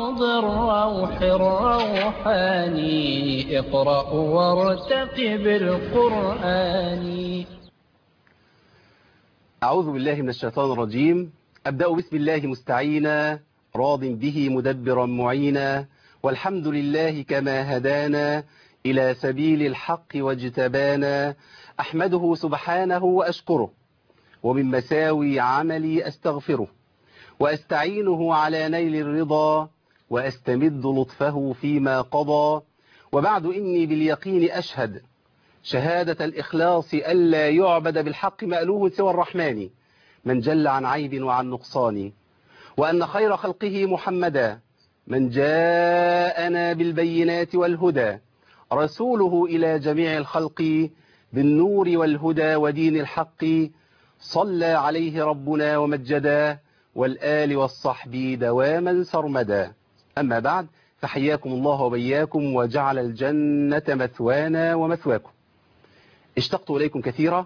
روض الروح الروحاني اقرأ وارتقب القرآن أعوذ بالله من الشيطان الرجيم أبدأ بسم الله مستعينا راض به مدبرا معينا والحمد لله كما هدانا إلى سبيل الحق واجتبانا أحمده سبحانه وأشكره ومن مساوي عملي أستغفره وأستعينه على نيل الرضا وأستمد لطفه فيما قضى وبعد إني باليقين أشهد شهادة الإخلاص ألا يعبد بالحق مألوه سوى الرحمن من جل عن عيب وعن نقصان وأن خير خلقه محمدا من جاءنا بالبينات والهدى رسوله إلى جميع الخلق بالنور والهدى ودين الحق صلى عليه ربنا ومجدا والآل والصحب دواما سرمدا أما بعد فحياكم الله وبياكم وجعل الجنة مثوانا ومثواكم اشتقت إليكم كثيرا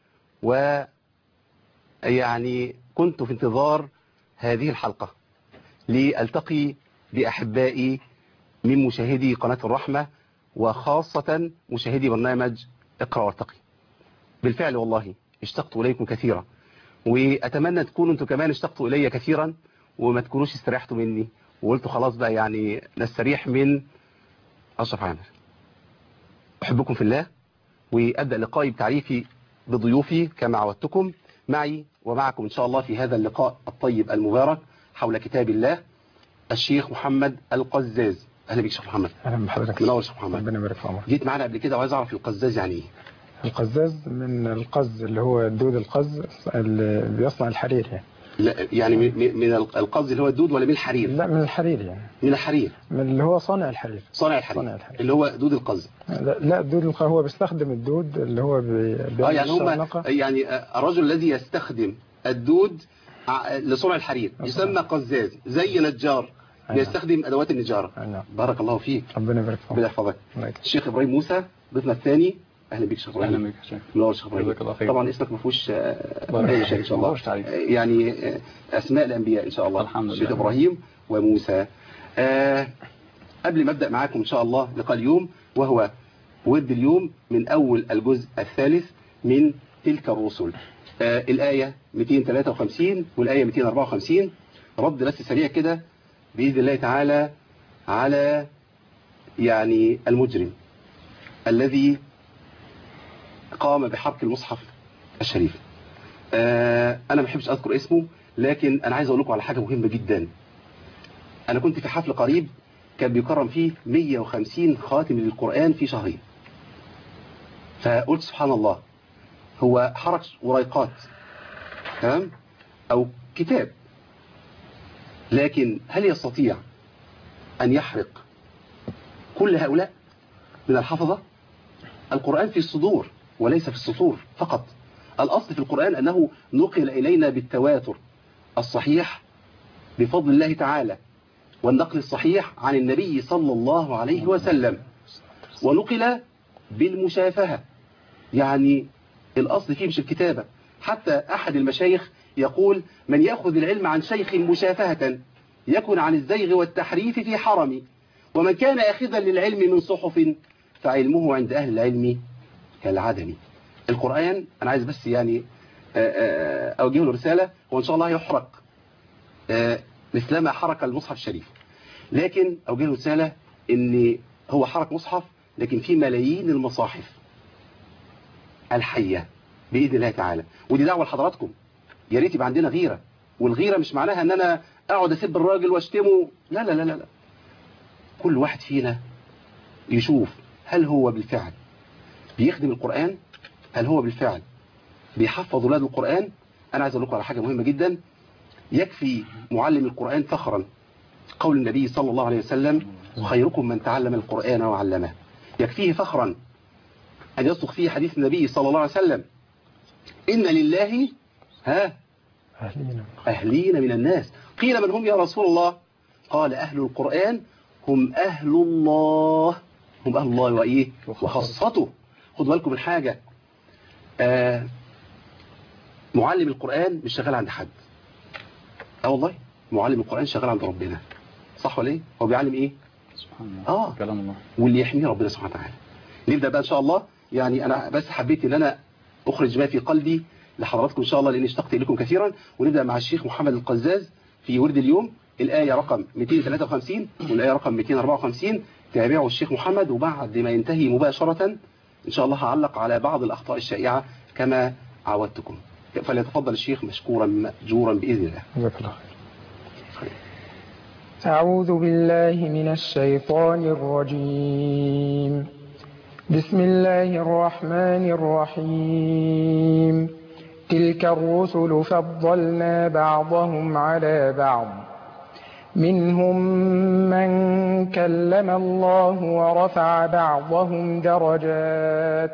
ويعني كنت في انتظار هذه الحلقة لألتقي بأحبائي من مشاهدي قناة الرحمة وخاصة مشاهدي برنامج اقرأ وارتقي بالفعل والله اشتقت إليكم كثيرا وأتمنى تكونوا أنتم كمان اشتقتوا إلي كثيرا وما تكونوش استريحتوا مني وقلتوا خلاص بقى يعني نستريح من أشرف عامر أحبكم في الله وأبدأ لقائي بتعريفي بضيوفي كما عودتكم معي ومعكم إن شاء الله في هذا اللقاء الطيب المبارك حول كتاب الله الشيخ محمد القزاز أهلا بك شيخ محمد اهلا بحضرتك منور شيخ محمد ربنا يبارك في عمرك جيت معنا قبل كده وعايز أعرف القزاز يعني إيه القزاز من القز اللي هو الدود القز اللي بيصنع الحرير يعني لا يعني من من القز اللي هو الدود ولا من الحرير لا من الحرير يعني من الحرير من اللي هو صانع الحرير صانع الحرير, صانع الحرير. اللي هو دود القز لا, لا الدود الق- هو بيستخدم الدود اللي هو بي- اه بيعمل يعني هم الشرنقة. يعني آه، الرجل الذي يستخدم الدود ع- لصنع الحرير يسمى قزاز زي نجار أيوة. بيستخدم ادوات النجاره أي نعم بارك الله فيك ربنا يبارك في ربنا عمرك يحفظك الله يكرمك. الشيخ ابراهيم موسى ضيفنا الثاني اهلا بك شيخ ابراهيم اهلا بك يا شيخ منور شيخ ابراهيم جزاك الله خير. طبعا اسمك ما فيهوش آه، بارك اي الله شيء ان شاء الله ما فيهوش تعريف. آه، يعني آه، اسماء الانبياء ان شاء الله الحمد الشيخ لله. ابراهيم وموسى آه، قبل ما ابدا معاكم ان شاء الله لقاء اليوم وهو ورد اليوم من اول الجزء الثالث من تلك الرسل آه، الايه 253 والايه 254 رد بس سريع كده باذن الله تعالى على يعني المجرم الذي قام بحرق المصحف الشريف آه، انا ما بحبش اذكر اسمه لكن انا عايز اقول لكم على حاجه مهمه جدا انا كنت في حفل قريب كان بيكرم فيه 150 خاتم للقران في شهرين فقلت سبحان الله هو حرق وريقات تمام او كتاب لكن هل يستطيع ان يحرق كل هؤلاء من الحفظه القرآن في الصدور وليس في السطور فقط الأصل في القرآن أنه نقل إلينا بالتواتر الصحيح بفضل الله تعالى والنقل الصحيح عن النبي صلى الله عليه وسلم ونقل بالمشافهة يعني الأصل فيه مش الكتابة حتى أحد المشايخ يقول من يأخذ العلم عن شيخ مشافهة يكن عن الزيغ والتحريف في حرم ومن كان أخذا للعلم من صحف فعلمه عند أهل العلم كالعدم القرآن أنا عايز بس يعني آه، آه، أوجه له رسالة وإن شاء الله يحرق آه، مثلما حرق المصحف الشريف لكن أوجه له رسالة إن هو حرق مصحف لكن في ملايين المصاحف الحية بإذن الله تعالى ودي دعوة لحضراتكم يا ريت يبقى عندنا غيرة والغيرة مش معناها ان انا اقعد اسب الراجل واشتمه لا لا لا لا لا. كل واحد فينا يشوف هل هو بالفعل بيخدم القرآن هل هو بالفعل بيحفظ أولاد القرآن أنا عايز أقول لكم على حاجة مهمة جدا يكفي معلم القرآن فخرا قول النبي صلى الله عليه وسلم خيركم من تعلم القرآن وعلمه يكفيه فخرا أن يصدق فيه حديث النبي صلى الله عليه وسلم إن لله ها أهلين أهلين من الناس قيل من هم يا رسول الله قال أهل القرآن هم أهل الله هم أهل الله وإيه وخاصته خدوا بالكم من حاجة آه معلم القرآن مش شغال عند حد اه والله معلم القرآن شغال عند ربنا صح ولا ايه هو بيعلم ايه سبحان الله اه كلام الله واللي يحميه ربنا سبحانه وتعالى نبدا بقى ان شاء الله يعني انا بس حبيت ان انا اخرج ما في قلبي لحضراتكم ان شاء الله لاني اشتقت اليكم كثيرا ونبدا مع الشيخ محمد القزاز في ورد اليوم الايه رقم 253 والايه رقم 254 تابعوا الشيخ محمد وبعد ما ينتهي مباشره ان شاء الله هعلق على بعض الاخطاء الشائعه كما عودتكم فليتفضل الشيخ مشكورا ماجورا باذن الله جزاك الله خير أعوذ بالله من الشيطان الرجيم بسم الله الرحمن الرحيم تلك الرسل فضلنا بعضهم على بعض منهم من كلم الله ورفع بعضهم درجات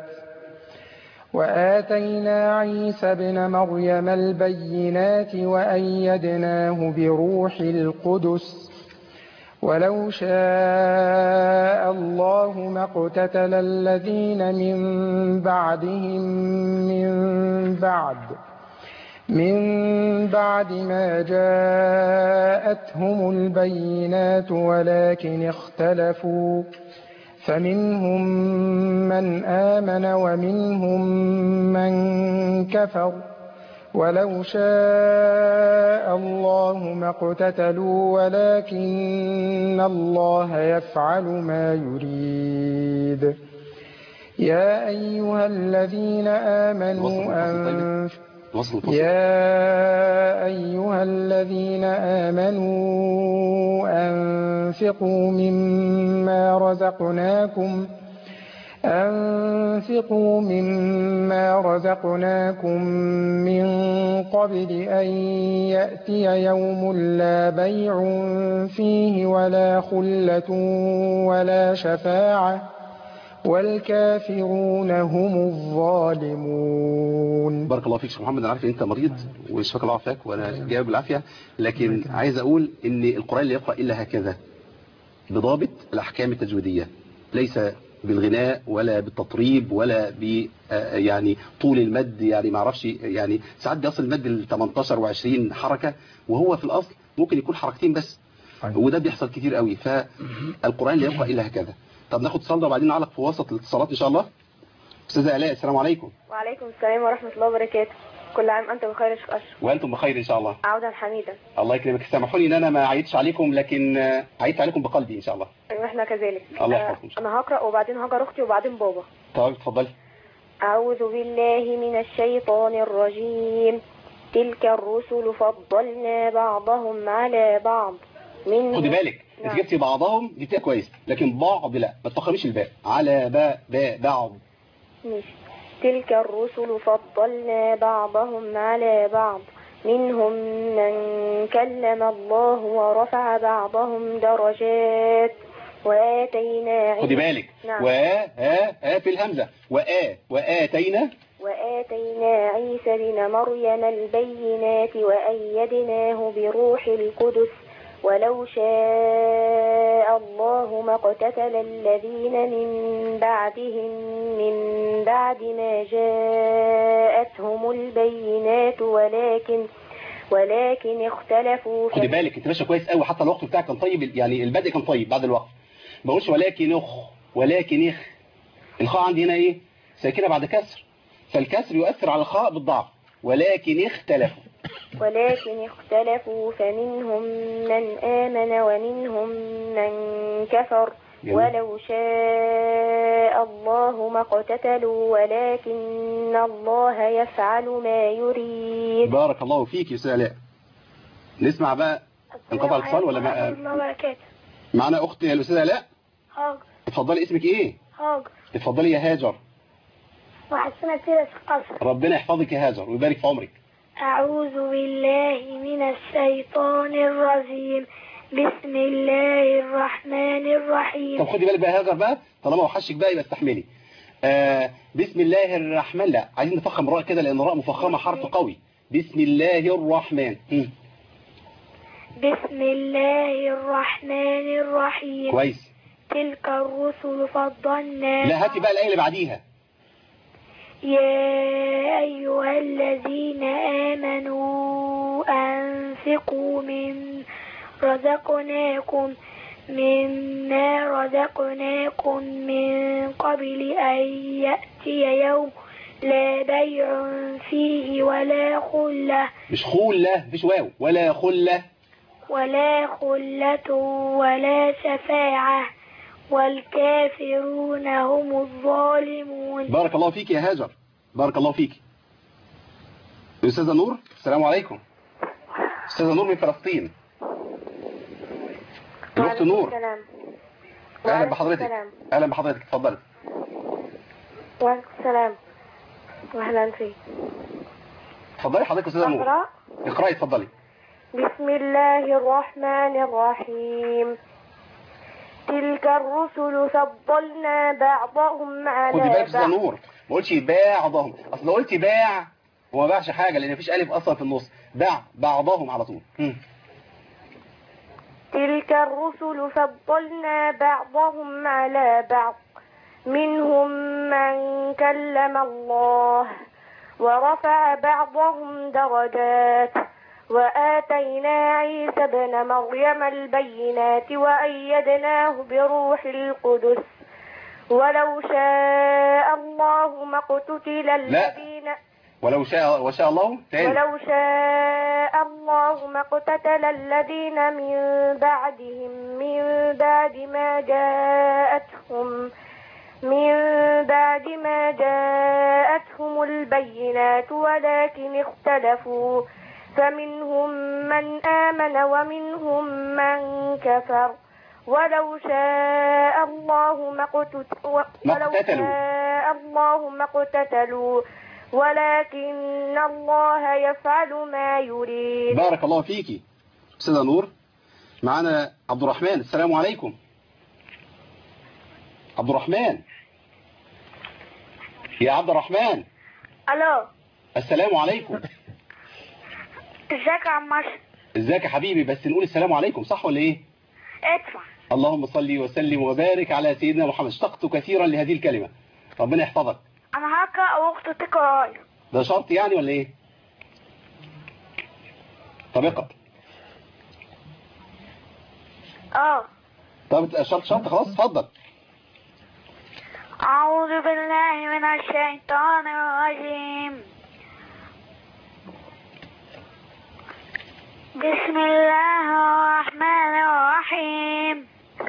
وآتينا عيسى ابن مريم البينات وأيدناه بروح القدس ولو شاء الله ما اقتتل الذين من بعدهم من بعد من بعد ما جاءتهم البينات ولكن اختلفوا فمنهم من آمن ومنهم من كفر ولو شاء الله ما اقتتلوا ولكن الله يفعل ما يريد يا أيها الذين آمنوا أنفقوا وصل الفصل يا أيها الذين آمنوا أنفقوا مما رزقناكم أنفقوا مما رزقناكم من قبل أن يأتي يوم لا بيع فيه ولا خلة ولا شفاعة والكافرون هم الظالمون بارك الله فيك شيخ محمد انا عارف ان انت مريض ويشفاك الله عافاك وانا جاوب بالعافيه لكن عايز اقول ان القران لا يقرا الا هكذا بضابط الاحكام التجويديه ليس بالغناء ولا بالتطريب ولا ب آه، يعني طول المد يعني ما اعرفش يعني ساعات بيصل المد ل 18 و20 حركه وهو في الاصل ممكن يكون حركتين بس أيوة. وده بيحصل كتير قوي فالقران لا يقرا الا هكذا طب ناخد اتصال ده وبعدين نعلق في وسط الاتصالات ان شاء الله استاذه الاء السلام عليكم وعليكم السلام ورحمة الله وبركاته كل عام أنت بخير يا شيخ أشرف وانتم بخير ان شاء الله عودا حميدا الله يكرمك سامحوني ان انا ما عيدتش عليكم لكن آه، عيدت عليكم بقلبي ان شاء الله وإحنا كذلك الله آه، يحفظكم. أنا هقرأ وبعدين هجر أختي وبعدين بابا طيب اتفضلي أعوذ بالله من الشيطان الرجيم تلك الرسل فضلنا بعضهم على بعض منهم خدي بالك انت نعم. جبتي بعضهم جبتيها كويس لكن بعض لا ما تفخميش الباء على باء باء بعض ماشي. تلك الرسل فضلنا بعضهم على بعض منهم من كلم الله ورفع بعضهم درجات وآتينا خدي عيسى بالك نعم. و ها ها في الهمزه وآ وآتينا وآتينا عيسى بن مريم البينات وأيدناه بروح القدس ولو شاء الله ما اقتتل الذين من بعدهم من بعد ما جاءتهم البينات ولكن ولكن اختلفوا خدي بالك انت ماشيه كويس قوي حتى الوقت بتاعك كان طيب يعني البدء كان طيب بعد الوقت ما بقولش ولكن اخ ولكن اخ الخاء عندي هنا ايه ساكنه بعد كسر فالكسر يؤثر على الخاء بالضعف ولكن اختلفوا ولكن اختلفوا فمنهم من آمن ومنهم من كفر جميل. ولو شاء الله ما اقتتلوا ولكن الله يفعل ما يريد بارك الله فيك يا استاذ علاء نسمع بقى انقطع الاتصال ولا ما الله وبركاته معنا اختي الاستاذه علاء هاجر اتفضلي اسمك ايه هاجر اتفضلي يا هاجر وحسنا كده قصر ربنا يحفظك يا هاجر ويبارك في عمرك أعوذ بالله من الشيطان الرجيم بسم الله الرحمن الرحيم طب خدي بالك بقى يا هاجر بقى طالما وحشك بقى يبقى استحملي آه بسم الله الرحمن لا عايزين نفخم راء كده لان الراء مفخمه حرف قوي بسم الله الرحمن مم. بسم الله الرحمن الرحيم كويس تلك الرسل فضلنا لا هاتي بقى الايه اللي بعديها يا أيها الذين آمنوا أنفقوا من رزقناكم مما رزقناكم من قبل أن يأتي يوم لا بيع فيه ولا خلة مش خلة مفيش واو ولا خلة ولا خلة ولا شفاعة والكافرون هم الظالمون بارك الله فيك يا هاجر بارك الله فيك أستاذة نور السلام عليكم أستاذة نور من فلسطين الأخت وعليكم نور السلام أهلا وعليكم بحضرتك السلام. أهلا بحضرتك اتفضلي وعليكم السلام واهلا فيك اتفضلي حضرتك أستاذة نور أقرأ اقرأي اتفضلي بسم الله الرحمن الرحيم تلك الرسل فضلنا بعضهم على خدي بالك يا أستاذة بعض نور ما قلتش باعضهم أصل لو قلت باع هو ما باعش حاجة لأن مفيش ألف أصلا في النص باع بعضهم على طول مم. تلك الرسل فضلنا بعضهم على بعض منهم من كلم الله ورفع بعضهم درجات وآتينا عيسى ابن مريم البينات وأيدناه بروح القدس ولو شاء الله ما اقتتل الذين ولو شاء وشاء الله تاني ولو شاء الله ما اقتتل الذين من بعدهم من بعد ما جاءتهم من بعد ما جاءتهم البينات ولكن اختلفوا فمنهم من آمن ومنهم من كفر ولو شاء الله ما اقتت- و- ما ولو اقتتلوا. شاء الله ما اقتتلوا ولكن الله يفعل ما يريد بارك الله فيكي أستاذة نور معانا عبد الرحمن السلام عليكم عبد الرحمن يا عبد الرحمن ألو السلام عليكم ازيك يا عم مصر ازيك يا حبيبي بس نقول السلام عليكم صح ولا ايه ادفع اللهم صل وسلم وبارك على سيدنا محمد اشتقت كثيرا لهذه الكلمة ربنا يحفظك انا هقرا واختي تقرا ورايا. ده شرط يعني ولا ايه طب اقرا اه طب شرط شرط خلاص اتفضل أعوذ بالله من الشيطان الرجيم بسم الله الرحمن الرحيم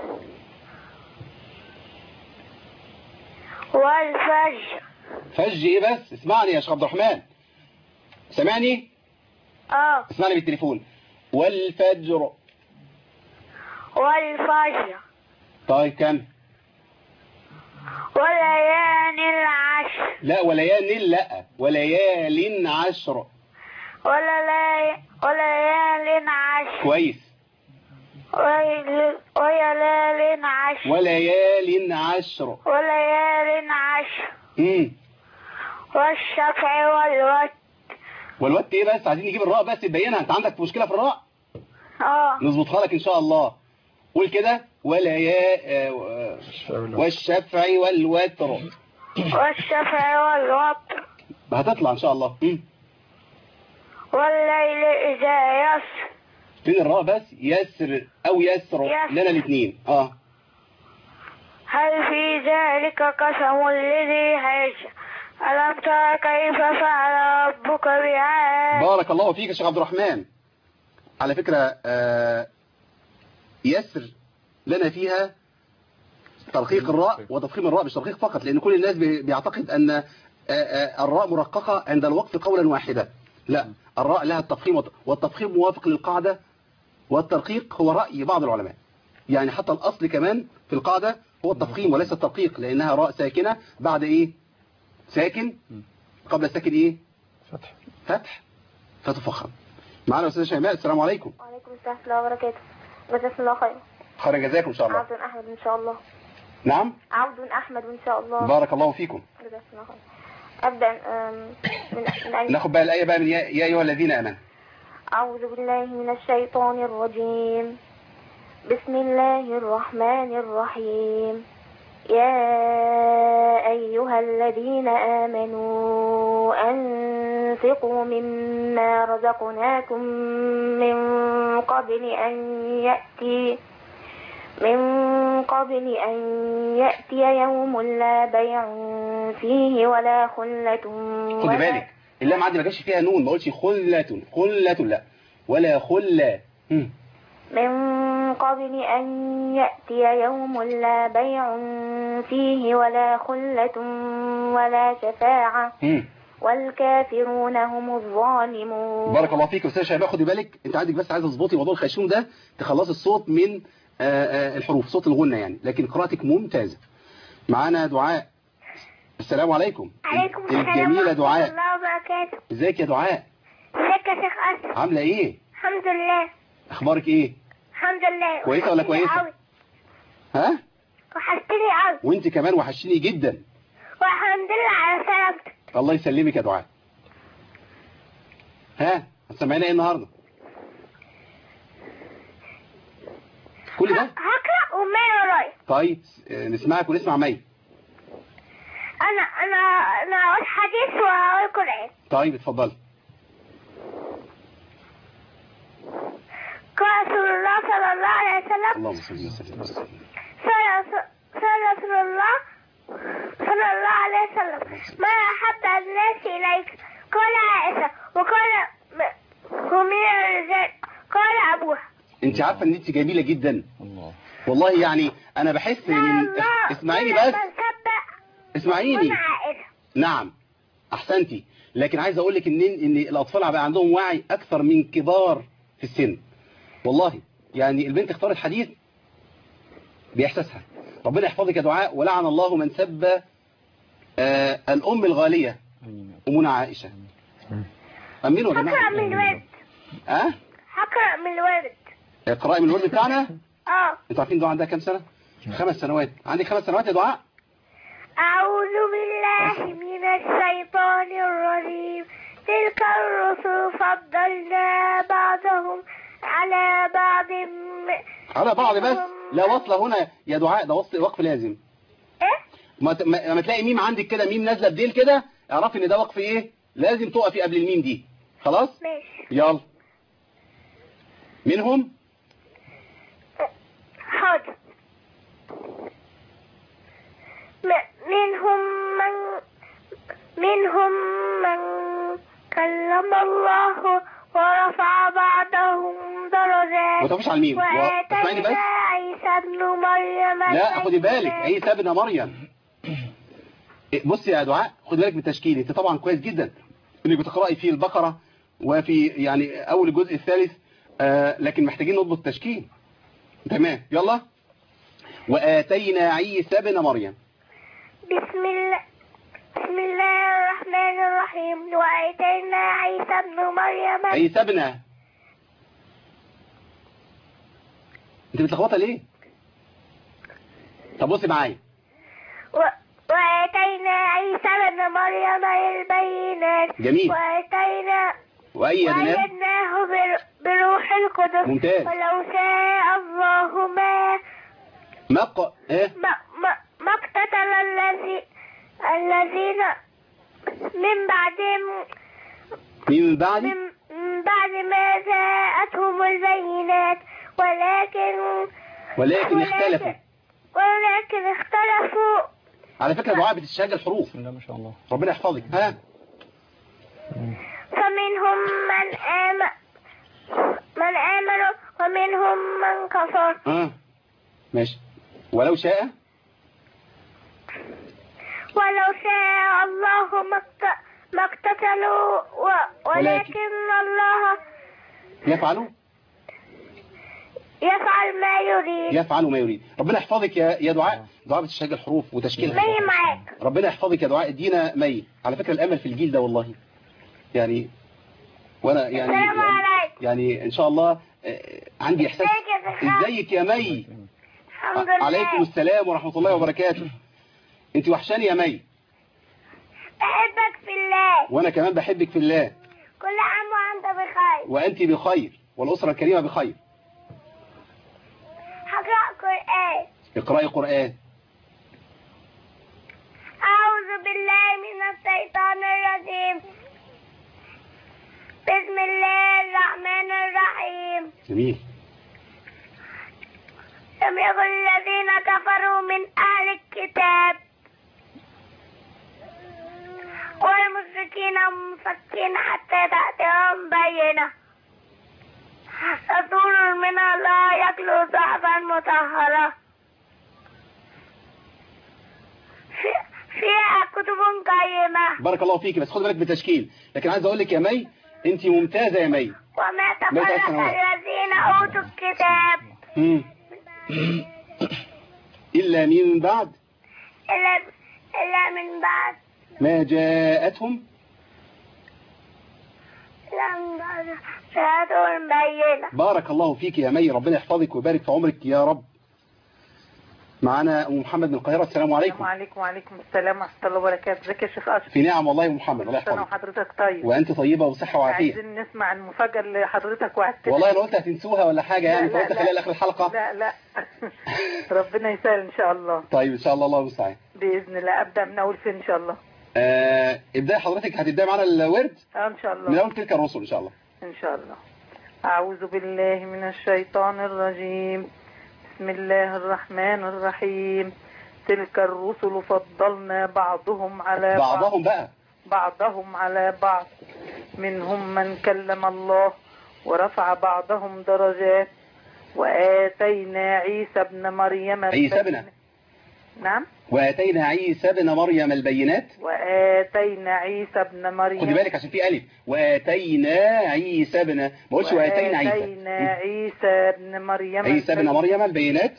والفجر فج ايه بس اسمعني يا شيخ عبد الرحمن سامعني اه اسمعني بالتليفون والفجر والفجر طيب كم وليال العشر لا وليال لا وليال عشر وليال وليال عشر كويس ويل- وليال عشر وليال عشر وليال عشر امم والشفع والوتر والوقت ايه بس عايزين نجيب الراء بس تبينها انت عندك مشكلة في الراء اه نظبطها لك ان شاء الله قول كده وليا آه، والشفع والوتر والشفع والوتر هتطلع ان شاء الله مم. والليل إذا يسر فين الراء بس يسر او يسر يسر. لنا الاثنين اه هل في ذلك قسم لذي حجر ألم تر كيف فعل ربك بعاد بارك الله فيك يا شيخ عبد الرحمن على فكرة آه، يسر لنا فيها ترقيق الراء وتفخيم الراء مش ترقيق فقط لأن كل الناس بي- بيعتقد أن آه، آه، الراء مرققة عند الوقف قولا واحدا لا الراء لها التفخيم والت- والتفخيم موافق للقاعدة والترقيق هو رأي بعض العلماء يعني حتى الأصل كمان في القاعدة هو التفخيم وليس الترقيق لأنها راء ساكنة بعد إيه ساكن قبل الساكن إيه فتح فتح فتفخم معنا أستاذ شيماء السلام عليكم وعليكم السلام ورحمة الله وبركاته جزاكم الله خير خير جزاكم إن شاء الله عبد أحمد إن شاء الله نعم عبد أحمد إن شاء الله بارك الله فيكم جزاكم الله خير أبدأ أم، من من أين ناخد بقى الآية بقى من يا يا أيها الذين آمنوا أعوذ بالله من الشيطان الرجيم بسم الله الرحمن الرحيم يا أيها الذين آمنوا وأنفقوا مما رزقناكم من قبل أن يأتي من قبل أن يأتي يوم لا بيع فيه ولا خلة خد ولا بالك اللام عندي ما جاش فيها نون ما قلتش خلة خلة لا ولا خلة هم. من قبل أن يأتي يوم لا بيع فيه ولا خلة ولا شفاعة هم. والكافرون هم الظالمون بارك الله فيك يا استاذ شباب خدي بالك انت عندك بس عايزه تظبطي موضوع الخيشوم ده تخلصي الصوت من آه، آه، الحروف صوت الغنة يعني لكن قراءتك ممتازة معانا دعاء السلام عليكم عليكم السلام الجميلة ورحمة دعاء الله وبركاته ازيك يا دعاء ازيك يا شيخ أسر عاملة ايه الحمد لله اخبارك ايه الحمد لله كويسة ولا وحشتني كويسة؟ أوي. ها وحشتني أوي وانت كمان وحشتني جدا والحمد لله على سلامتك الله يسلمك يا دعاء ها هتسمعينا ايه النهارده كل ده هقرأ ومين ورايا طيب آه، نسمعك ونسمع مي أنا أنا أنا أقول حديث وأقول قرآن طيب اتفضلي قال رسول الله صلى الله عليه وسلم اللهم صل وسلم وسلم. صلى صلى رسول الله صلى الله عليه وسلم ما أحب الناس إليك قال عائشة وقال م- ومن الرجال قال أبوها انت عارفه ان انت جميله جدا والله يعني انا بحس ان الله اسمعيني كل بس من سبح اسمعيني من عائشة نعم احسنتي لكن عايز اقول لك ان ان الاطفال بقى عندهم وعي اكثر من كبار في السن والله يعني البنت اختارت حديث باحساسها ربنا يحفظك يا دعاء ولعن الله من سب آه الام الغاليه امنا عائشه امنوا يا هقرأ جماعه من الورد ها هقرأ من الورد اقراي من الورد بتاعنا اه انتوا عارفين دعاء عندها كام سنه خمس سنوات عندك خمس سنوات يا دعاء أعوذ بالله من الشيطان الرجيم تلك الرسل فضلنا بعضهم على بعض م- على بعض بس لا وصله هنا يا دعاء ده وصل وقف لازم ايه ما ت- ما ما تلاقي ميم عندك كده ميم نازله بديل كده اعرفي ان ده وقف ايه لازم تقفي قبل الميم دي خلاص ماشي يلا منهم حاضر م- منهم من منهم من كلم الله ورفع بعضهم درجات ما تقفش على الميم و- اسمعيني بس وآتينا عيسى ابن مريم لا خدي بالك البينات. عيسى ابن مريم إيه، بصي يا دعاء خدي بالك من التشكيل انت طبعا كويس جدا انك بتقراي في البقره وفي يعني اول الجزء الثالث آه لكن محتاجين نضبط التشكيل تمام يلا واتينا عيسى ابن مريم بسم الله بسم الله الرحمن الرحيم وآتينا عيسى ابن مريم عيسى ابن انت متلخبطه ليه طب بصي معايا و... وآتينا عيسى ابن مريم البينات جميل. وآتينا وايدناه وأيدناه بر... بروح القدس ممتاز. ولو شاء الله ما مق ايه ما, ما... ما اقتتل الذي... الذين من بعدهم من بعد من من بعد ما جاءتهم البينات ولكن ولكن اختلفوا ولكن اختلفوا على فكره دعاء بتشجع الحروف بسم الله ما شاء الله ربنا يحفظك ها فمنهم من آمن من آمن ومنهم من كفر اه ماشي ولو شاء ولو شاء الله ما اقت- ما اقتتلوا و- ولكن الله يفعل يفعل ما يريد يفعل ما يريد ربنا يحفظك يا يا دعاء دعاء بتشجع الحروف وتشكيلها مي معاك ربنا يحفظك يا دعاء ادينا مي على فكره الامل في الجيل ده والله يعني وانا يعني السلام يعني, عليكم يعني ان شاء الله آه، عندي احساس ازيك يا زهراء ازيك يا مي الحمد لله عليكم السلام ورحمه الله وبركاته انت وحشاني يا مي بحبك في الله وانا كمان بحبك في الله كل عام وانت بخير وانت بخير والاسره الكريمه بخير هقرأ قرآن اقراي قران أعوذ بالله من الشيطان الرجيم بسم الله الرحمن الرحيم جميل لم يكن الذين كفروا من أهل الكتاب والمشركين منفكين حتى تأتيهم بينة رسول من الله يتلو صحفا مطهرة في- فيها كتب قيمة بارك الله فيك بس خد بالك بالتشكيل لكن عايز اقول لك يا مي انت ممتازه يا مي وما مئة تفرق سنوات. الذين أوتوا الكتاب مم. الا من بعد إلا إلا من بعد ما جاءتهم إلا من بعد جاءتهم بينة بارك الله فيك يا مي ربنا يحفظك ويبارك في عمرك يا رب معانا ام محمد من القاهره السلام السلام عليكم عليكم وعليكم السلام ورحمة الله وبركاته ازيك يا شيخ أشرف في نعم والله يا ام محمد الله كل سنة يحفظك وحضرتك طيب وانت طيبه وصحه وعافيه عايزين نسمع المفاجأة اللي حضرتك وعدتنا والله انا قلت هتنسوها ولا حاجه يعني لا، لا، فقلت لا. خليها لاخر الحلقه لا لا ربنا يسهل إن شاء الله طيب ان شاء الله الله المستعان بإذن الله أبدأ من أول فين إن شاء الله آه ابداي حضرتك هتبداي معانا الورد آه إن شاء من الله اول تلك الرسل ان شاء الله إن شاء الله أعوذ بالله من الشيطان الرجيم بسم الله الرحمن الرحيم تلك الرسل فضلنا بعضهم على بعض بعضهم بقى بعضهم على بعض منهم من كلم الله ورفع بعضهم درجات وآتينا عيسى ابن مريم عيسى ابن. البين- نعم واتينا عيسى ابن مريم البينات وآتينا عيسى ابن مريم خدي بالك عشان في الف واتينا عيسى ابن ما قلتش واتينا عيسى وآتينا عيسى ابن مريم عيسى ابن البين- مريم البينات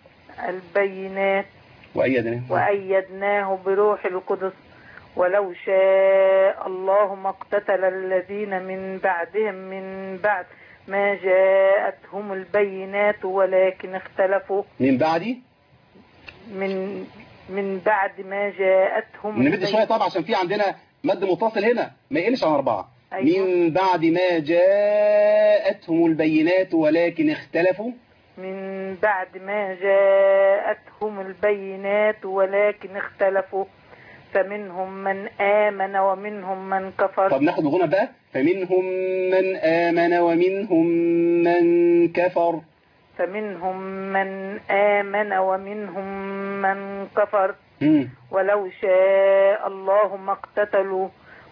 البينات وايدنا وأيدناه بروح القدس ولو شاء الله ما اقتتل الذين من بعدهم من بعد ما جاءتهم البينات ولكن اختلفوا من بعدي من من بعد ما جاءتهم نمد شويه طبعا عشان في عندنا مد متصل هنا ما يقلش عن اربعه أيوة. من بعد ما جاءتهم البينات ولكن اختلفوا من بعد ما جاءتهم البينات ولكن اختلفوا فمنهم من آمن ومنهم من كفر طب ناخد الغنى بقى فمنهم من آمن ومنهم من كفر فمنهم من آمن ومنهم من كفر مم. ولو شاء الله ما اقتتلوا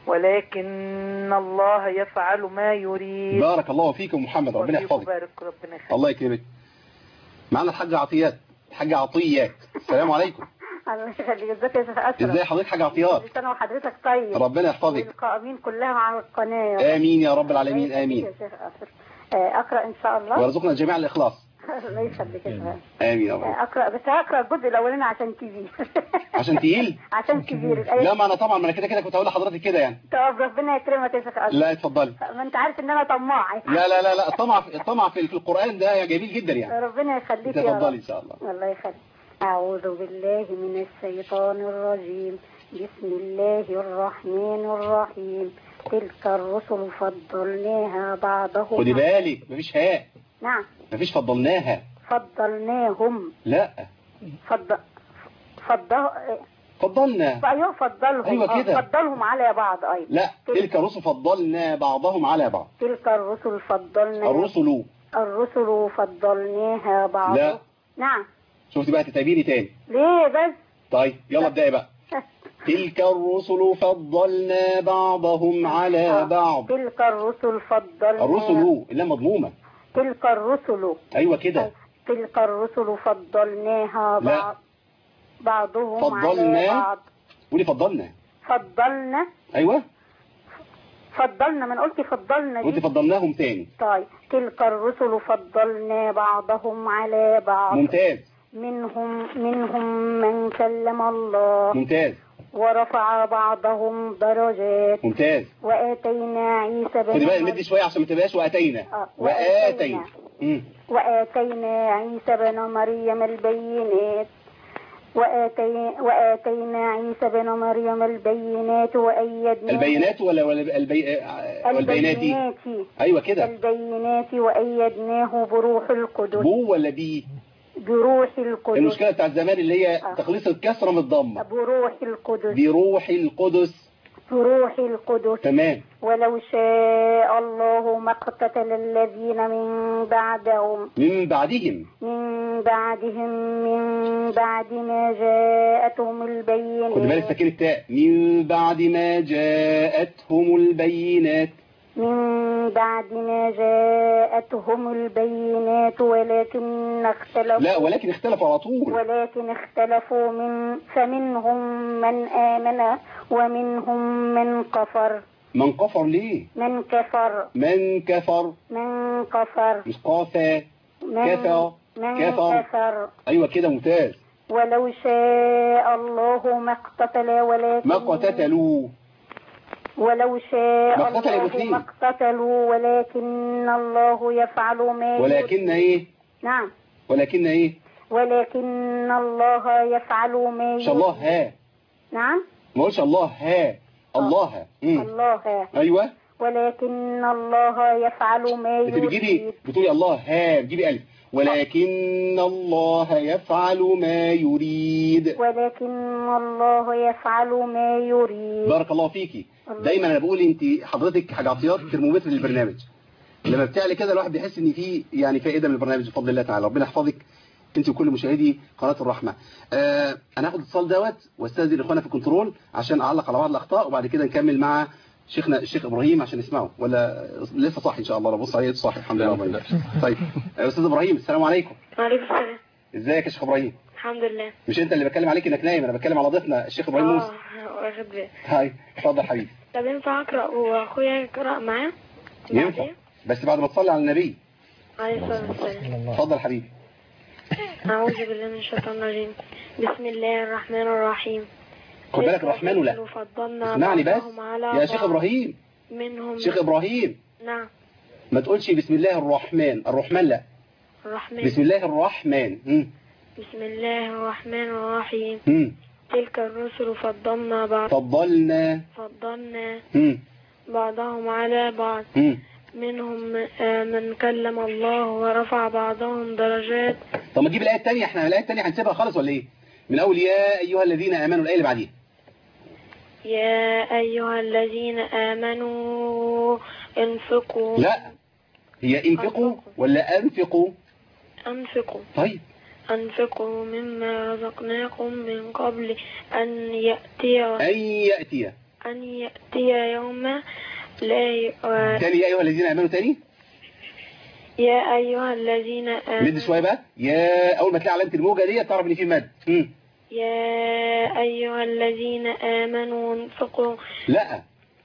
ولكن الله يفعل ما يريد بارك الله فيكم محمد ربنا وفيكم يحفظك بارك ربنا يخليك الله يكرمك معنا الحاجة عطيات الحاجة عطيات السلام عليكم الله يخليك ازيك يا شيخ اشرف ازاي حضرتك حاجة عطيات كل سنه وحضرتك طيب ربنا يحفظك والقائمين كلهم على القناه يا رب. آمين يا رب العالمين الله يخليك آمين يا شيخ اشرف آه، اقرا ان شاء الله ويرزقنا جميع الإخلاص الله يخليك يا شيخ آمين يا رب آه، اقرا بس هقرا الجزء الاولاني عشان كبير عشان تقيل عشان كبير لا الايه ما أنا طبعا ما أنا كده كده كنت هقول لحضرتك كده يعني طب ربنا يكرمك يا شيخ اشرف لا اتفضلي ما انت عارف ان انا طماع لا لا لا لا الطمع في الطمع في في القرآن ده جميل جدا يعني ربنا يخليك يا تفضلي رب إن شاء الله الله يخليك أعوذ بالله من الشيطان الرجيم بسم الله الرحمن الرحيم تلك الرسل فضلناها بعضهم خدي بالك مفيش هاء نعم مفيش فضلناها فضلناهم لا فض فضل فضلنا ايوه فضلهم أيوة آه، كده. فضلهم على بعض ايوه لا تلك الرسل فضلنا بعضهم على بعض تلك الرسل فضلنا الرسل الرسل فضلناها بعض لا. نعم شفتي بقى تتعبيني تاني ليه بس طيب يلا ابدأي بقى تلك الرسل فضلنا بعضهم على بعض تلك الرسل فضلنا الرسل اللي مضمومة تلك الرسل ايوه كده تلك الرسل فضلناها لا. بعض بعضهم فضلنا. على بعض قولي فضلنا فضلنا ايوه فضلنا من قلت فضلنا قلت دي فضلناهم تاني طيب تلك الرسل فضلنا بعضهم على بعض ممتاز منهم منهم من كلم الله ممتاز ورفع بعضهم درجات ممتاز وآتينا عيسى خدي بن بالك مريم نمد شوية عشان ما تبقاش واتينا آه، واتينا مم. وآتينا عيسى بن مريم البينات وآتي وآتينا عيسى بن مريم البينات وأيدناه البينات ولا ولا البي... آه، والبينات دي البينات ايوه كده البينات وأيدناه بروح القدس بو ولا بي بروح القدس المشكلة بتاع زمان اللي هي آه. تخليص الكسرة من الضمة بروح القدس بروح القدس روح القدس تمام ولو شاء الله ما اقتتل الذين من بعدهم من بعدهم من بعدهم من بعد ما جاءتهم خد بالك البينات ساكن التاء من بعد ما جاءتهم البينات من بعد ما جاءتهم البينات ولكن اختلفوا لا ولكن اختلفوا على طول ولكن اختلفوا من فمنهم من آمن ومنهم من كفر من كفر ليه من كفر من كفر من كفر مش قافا من كفر من كفر. كفر ايوه كده ممتاز ولو شاء الله ما اقتتل ولكن ما قتتلوا ولو شاء ما اقتتل الله الاثنين. ما اقتتلوا ولكن الله يفعل ما يريد. ولكن ايه نعم ولكن ايه ولكن الله يفعل ما ان شاء الله ها نعم ما قولش الله ها الله ها مم. الله ايوه ولكن الله يفعل ما انت بتجيبي يريد بتقولي الله ها بتجيبي الف ولكن الله يفعل ما يريد ولكن الله يفعل ما يريد بارك الله فيكي دايما انا بقول انت حضرتك حاجه عطيات ترمومتر للبرنامج لما بتعلي كده الواحد بيحس ان في يعني فائده من البرنامج بفضل الله تعالى ربنا يحفظك انت وكل مشاهدي قناه الرحمه آه انا هاخد اتصال دوت واستاذن اخوانا في الكنترول عشان اعلق على بعض الاخطاء وبعد كده نكمل مع شيخنا الشيخ ابراهيم عشان نسمعه ولا لسه صاحي ان شاء الله بص عليه صاحي الحمد لله رب العالمين. طيب آه، استاذ ابراهيم السلام عليكم وعليكم السلام ازيك يا شيخ ابراهيم الحمد لله مش انت اللي بتكلم عليك انك نايم انا بتكلم على ضيفنا الشيخ ابراهيم موسى اه واخد بالي هاي اتفضل حبيبي طب ينفع اقرا واخويا يقرا معاه ينفع بس بعد ما تصلي على النبي عليه الصلاه والسلام اتفضل حبيبي اعوذ بالله من الشيطان الرجيم بسم الله الرحمن الرحيم خد بالك الرحمن ولا فضلنا اسمعني بس بعضهم على يا شيخ بعض. ابراهيم منهم شيخ ابراهيم نعم ما تقولش بسم الله الرحمن الرحمن لا الرحمن بسم الله الرحمن مم. بسم الله الرحمن الرحيم مم. تلك الرسل فضلنا بعض فضلنا فضلنا مم. بعضهم على بعض مم. منهم آه، من كلم الله ورفع بعضهم درجات طب ما تجيب الايه الثانيه احنا الايه الثانيه هنسيبها خالص ولا ايه من اول يا ايها الذين امنوا الايه اللي بعديها يا أيها الذين آمنوا انفقوا لا هي انفقوا ولا انفقوا أنفقوا طيب أنفقوا مما رزقناكم من قبل أن يأتي ان ياتي أن يأتي يوم لا ي... آه، تاني يا ايها الذين امنوا تاني يا أيها الذين مد آمنوا شويه بقى يا اول ما تلاقي علامه الموجه دي تعرف ان في مد مم. يا أيها الذين آمنوا انفقوا لا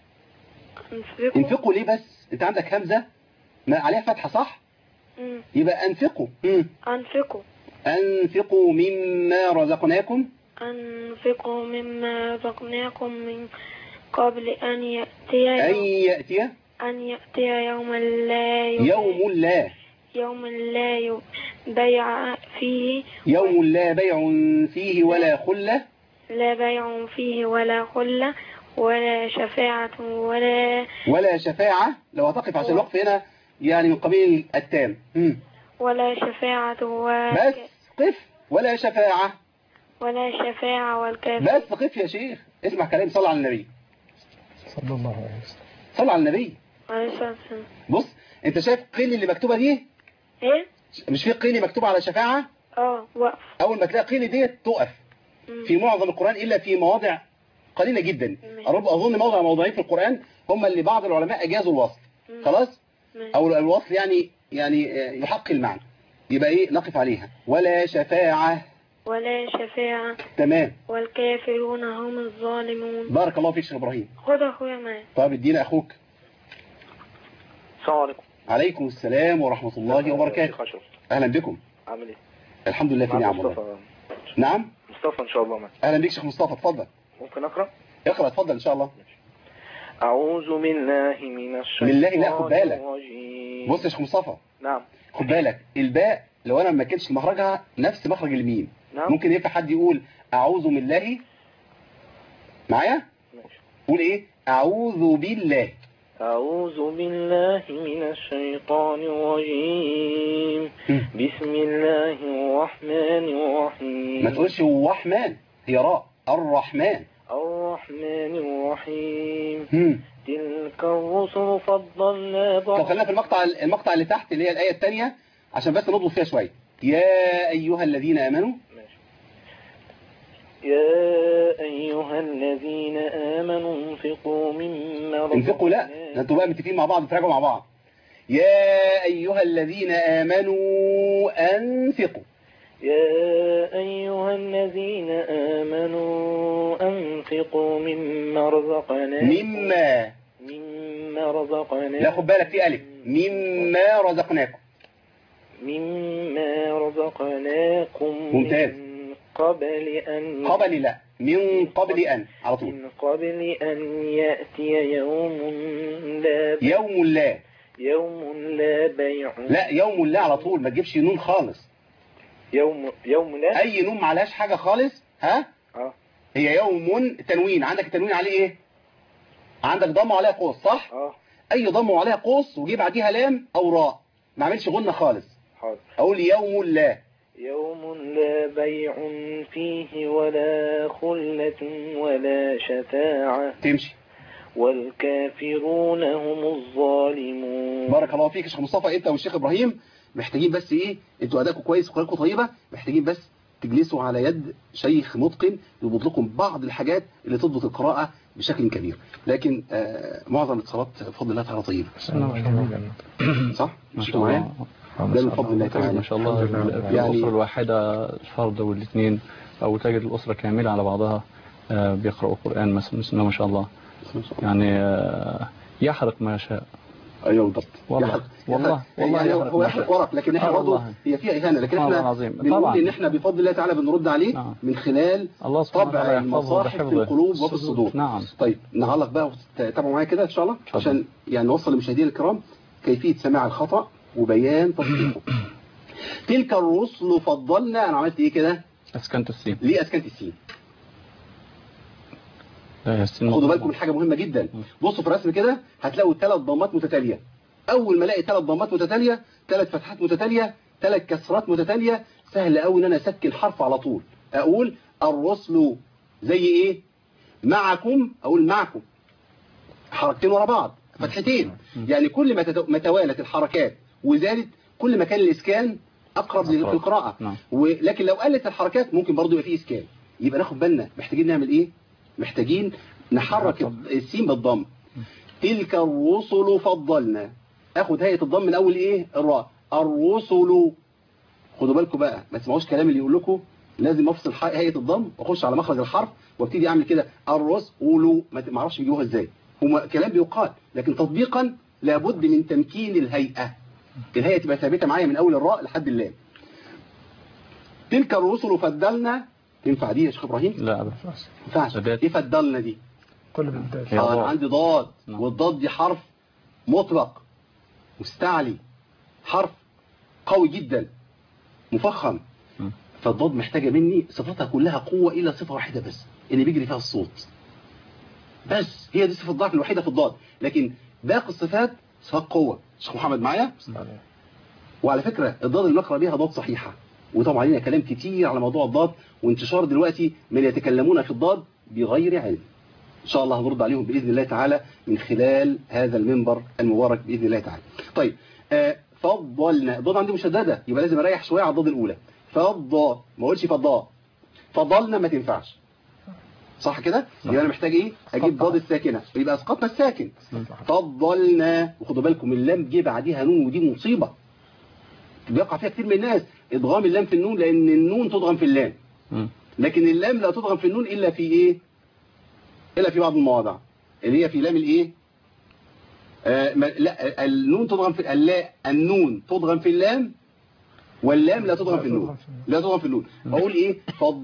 انفقوا انفقوا ليه بس انت عندك همزه ما عليها فتحه صح مم. يبقى انفقوا مم. أنفقوا أنفقوا مما رزقناكم أنفقوا مما رزقناكم من قبل أن يأتي أن يوم يأتي أن يأتي يوم لا يبيع- يوم لا يوم لا ي- بيع فيه يوم لا بيع فيه ولا خلة لا بيع فيه ولا خلة ولا شفاعة ولا ولا شفاعة لو هتقف عشان الوقف هنا يعني من قبيل التام مم. ولا شفاعة و... بس قف ولا شفاعة ولا شفاعة والكافر بس قف يا شيخ اسمع كلام صلى على النبي صلى الله عليه وسلم صلى على النبي عليه الصلاة والسلام بص انت شايف قيل اللي مكتوبة دي ايه؟ مش في قيل مكتوبة على شفاعة اه وقف اول ما تلاقي قيل دي تقف مم. في معظم القرآن إلا في مواضع قليلة جدا ماشي. أرب أظن موضع موضعين في القرآن هم اللي بعض العلماء أجازوا الوصل مم. خلاص ماشي. أو الوصل يعني يعني يحق المعنى يبقى إيه نقف عليها ولا شفاعة ولا شفاعة تمام والكافرون هم الظالمون بارك الله فيك شيخ إبراهيم خد أخويا معايا طب ادينا أخوك السلام عليكم عليكم السلام ورحمة الله وبركاته شيخ أشرف أهلا بكم عامل ايه؟ الحمد لله في معاك نعم والله مصطفى نعم مصطفى ان شاء الله معاك أهلا بك شيخ مصطفى اتفضل ممكن اقرا؟ اقرأ اتفضل إن شاء الله أعوذ بالله من الشيطان بالله لا، خد بالك. الرجيم بص يا شيخ مصطفى نعم خد بالك الباء لو أنا ما كانش مخرجها نفس مخرج الميم نعم ممكن ينفع حد يقول أعوذ بالله معايا ماشي. قول إيه أعوذ بالله أعوذ بالله من الشيطان الرجيم بسم الله الرحمن الرحيم ما تقولش الرحمن هي راء الرحمن الرحمن الرحيم هم. تلك الرسل فضلنا طب بعض خلينا في المقطع المقطع اللي تحت اللي هي الآية الثانية عشان بس نضبط فيها شوية يا أيها الذين آمنوا يا أيها الذين آمنوا انفقوا مما انفقوا لا ده انتوا بقى متفقين مع بعض تراجعوا مع بعض يا أيها الذين آمنوا أنفقوا يا أيها الذين آمنوا أنفقوا مما رزقناكم مما مما رزقناكم لا خد بالك في ألف مما رزقناكم مما رزقناكم ممتاز. من قبل أن قبل لا من قبل أن على طول من قبل أن يأتي يوم لا بيع يوم لا يوم لا بيع لا يوم لا على طول ما تجيبش نون خالص يوم يوم لا أي نون معلهاش حاجة خالص ها اه هي يوم تنوين عندك التنوين عليه ايه عندك ضم عليها قوس صح اه اي ضم عليها قوس وجيب بعديها لام او راء ما اعملش غنة خالص حاضر اقول يوم لا يوم لا بيع فيه ولا خلة ولا شفاعة تمشي والكافرون هم الظالمون بارك الله فيك يا شيخ مصطفى انت والشيخ ابراهيم محتاجين بس ايه انتوا ادائكم كويس وقراءتكم طيبه محتاجين بس تجلسوا على يد شيخ متقن يضبط لكم بعض الحاجات اللي تضبط القراءه بشكل كبير لكن آه معظم الاتصالات بفضل الله تعالى طيبه صح ما مش شاء معايا الله ده من فضل الله تعالى ما شاء الله الحمد لله. في يعني- الأسرة الواحدة الفرد والاثنين أو تجد الأسرة كاملة على بعضها آه، بيقرأوا القرآن مثلا بسم الله ما شاء الله يعني آه، يحرق ما يشاء ايوه بالضبط والله- يحرق- والله- يحرق- والله يعني يحرق هو ما يحرق شاء. ورق لكن احنا آه برضه والله. هي فيها اهانه لكن والله احنا العظيم. بنقول طبعاً. ان احنا بفضل الله تعالى بنرد عليه نعم. من خلال الله سبحانه طبع وتعالى يحفظه المصاحف في ويحفظه. القلوب وفي الصدور نعم طيب نعلق بقى وتتابعوا معايا كده ان شاء الله اتفضل. عشان يعني نوصل للمشاهدين الكرام كيفيه سماع الخطا وبيان تصحيحه تلك الرسل فضلنا انا عملت ايه كده أسكنت السين ليه اسكنت السين لا يا السين خدوا بالكم من حاجه مهمه جدا بصوا في الرسم كده هتلاقوا ثلاث ضمات متتاليه اول ما الاقي ثلاث ضمات متتاليه ثلاث فتحات متتاليه ثلاث كسرات متتاليه سهل قوي ان انا اسكن حرف على طول اقول الرسل زي ايه معكم اقول معكم حركتين ورا بعض فتحتين يعني كل ما تت- ما توالت الحركات وزادت كل ما كان الاسكان اقرب لل- في القراءه نعم. ولكن لو قلت الحركات ممكن برضو يبقى فيه اسكان يبقى ناخد بالنا محتاجين نعمل ايه محتاجين نحرك السين بالضم تلك الرسل فضلنا اخد هيئه الضم من اول ايه الراء الرسل خدوا بالكم بقى ما تسمعوش كلام اللي يقول لكم لازم افصل ح- هيئه الضم واخش على مخرج الحرف وابتدي اعمل كده الرسل ما ت- ما اعرفش بيجيبوها ازاي هم كلام بيقال لكن تطبيقا لابد من تمكين الهيئه الهيئه تبقى ثابته معايا من اول الراء لحد اللام تلك الرسل فضلنا تنفع دي يا شيخ ابراهيم لا أبدا ما ينفعش ايه فضلنا دي كل بالدال هي اه ضاد. انا عندي ضاد نعم. والضاد دي حرف مطلق مستعلي حرف قوي جدا مفخم م. فالضاد محتاجة مني صفاتها كلها قوة إلا صفة واحدة بس اللي بيجري فيها الصوت بس هي دي صفة الضعف الوحيدة في الضاد لكن باقي الصفات صفات قوة شيخ محمد معايا وعلى فكرة الضاد اللي نقرأ بيها ضاد صحيحة وطبعا لنا كلام كتير على موضوع الضاد وانتشار دلوقتي من يتكلمون في الضاد بغير علم إن شاء الله هنرد عليهم بإذن الله تعالى من خلال هذا المنبر المبارك بإذن الله تعالى طيب آه فضلنا الضاد عندي مشددة يبقى لازم أريح شوية على الضاد الأولى فضى ما أقولش فضاء فضلنا ما تنفعش صح كده يبقى أنا محتاج إيه أجيب ضاد الساكنة يبقى أسقطنا الساكن فضلنا وخدوا بالكم اللام جه بعديها نون ودي مصيبة بيقع فيها كتير من الناس ادغام اللام في النون لأن النون تضغم في اللام مم. لكن اللام لا تضغم في النون إلا في إيه إلا في بعض المواضع اللي هي في لام الإيه آه ما لا النون تضغم في اللا النون تضغم في اللام واللام لا تضغم في النون لا تضغم في النون أقول إيه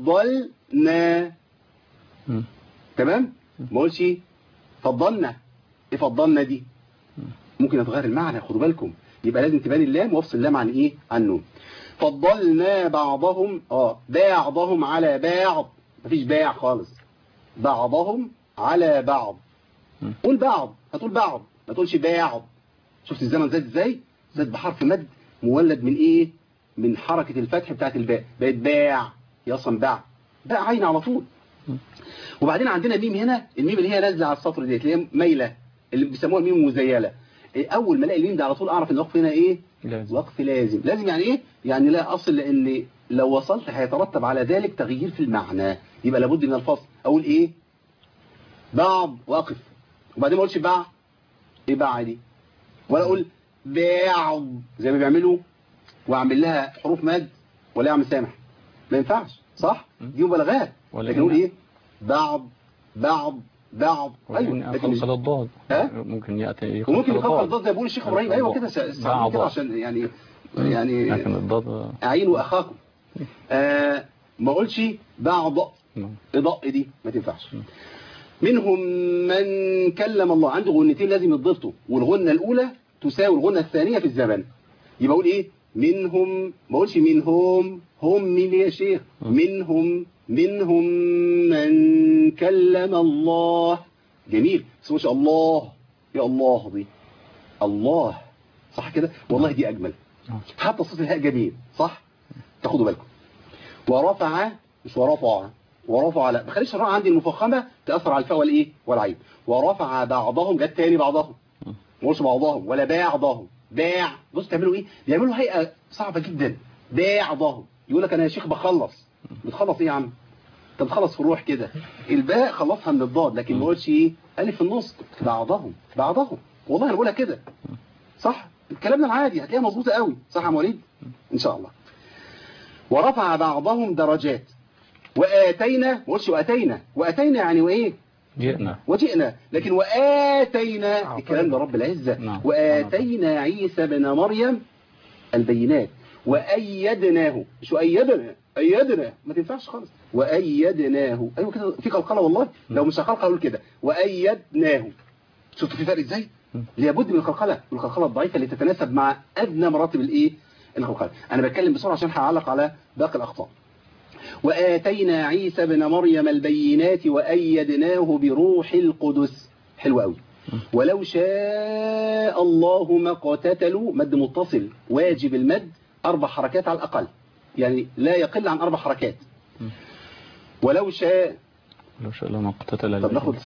فضلنا مم. تمام ما اقولش فضلنا ايه فضلنا دي ممكن يتغير المعنى خدوا بالكم يبقى لازم تبان اللام وافصل اللام عن ايه عن النون فضلنا بعضهم اه بعضهم على بعض مفيش باع خالص بعضهم على بعض م. قول بعض هتقول بعض ما تقولش بعض شفت الزمن زاد ازاي زاد بحرف مد مولد من ايه من حركة الفتح بتاعت الباء بقت باع هي اصلا باع باع عين على طول وبعدين عندنا ميم هنا الميم اللي هي نازله على السطر ديت اللي هي مايله اللي بيسموها الميم المزيله إيه، اول ما الاقي الميم ده على طول اعرف ان الوقف هنا ايه لازم وقف لازم لازم يعني ايه يعني لا اصل لان لو وصلت هيترتب على ذلك تغيير في المعنى يبقى لابد من الفصل اقول ايه بعض واقف وبعدين ما اقولش باع ايه باع دي ولا اقول بعض زي ما بيعملوا واعمل لها حروف مد ولا اعمل سامح ما ينفعش صح دي مبالغات ولا لكن اقول إن- ايه بعض بعض بعض ايوه وإن لكن مش- خلق الضاد ها؟ ممكن يأتي يخلق وممكن يخلق الضاد. الضاد زي ما بيقول الشيخ ابراهيم ايوه كده س- استعملوا كده بعض. عشان يعني يعني لكن الضاد اعينوا اخاكم آه ما اقولش بعض نعم. اضاء دي ما تنفعش منهم من كلم الله عنده غنتين لازم يتضبطوا والغنة الأولى تساوي الغنة الثانية في الزمن يبقى أقول إيه منهم ما أقولش منهم هم مين يا شيخ منهم منهم من كلم الله جميل بس ما شاء الله يا الله دي الله صح كده والله دي أجمل حتى صوت الهاء جميل صح تاخدوا بالكم ورفع مش ورفع ورفع لا ما خليش الراء عندي المفخمه تاثر على الفاء والايه والعين ورفع بعضهم جت تاني بعضهم ما قولش بعضهم ولا بعضهم باع بص تعملوا ايه بيعملوا هيئه صعبه جدا بعضهم يقول لك انا يا شيخ بخلص بتخلص ايه يا عم انت بتخلص في الروح كده الباء خلصها من الضاد لكن ما قولش ايه الف في النص بعضهم بعضهم والله انا بقولها كده صح الكلام ده العادي هتلاقيها مظبوطه قوي صح يا مواليد ان شاء الله ورفع بعضهم درجات وآتينا ما قلتش وآتينا وآتينا يعني وإيه جئنا وجئنا لكن وآتينا الكلام ده رب العزة نعم. وآتينا عيسى بن مريم البينات وأيدناه مش وأيدنا أيدنا ما تنفعش خالص وأيدناه أيوة كده في قلقلة والله لو مش هقلقل أقول كده وأيدناه شفتوا في فرق إزاي لابد من القلقلة من القلقلة الضعيفة اللي تتناسب مع أدنى مراتب الإيه القلقلة أنا بتكلم بسرعة عشان هعلق على باقي الأخطاء وآتينا عيسى بن مريم البينات وأيدناه بروح القدس حلو قوي ولو شاء الله ما اقتتلوا مد متصل واجب المد أربع حركات على الأقل يعني لا يقل عن أربع حركات ولو شاء لو شاء الله ما اقتتل طب ناخد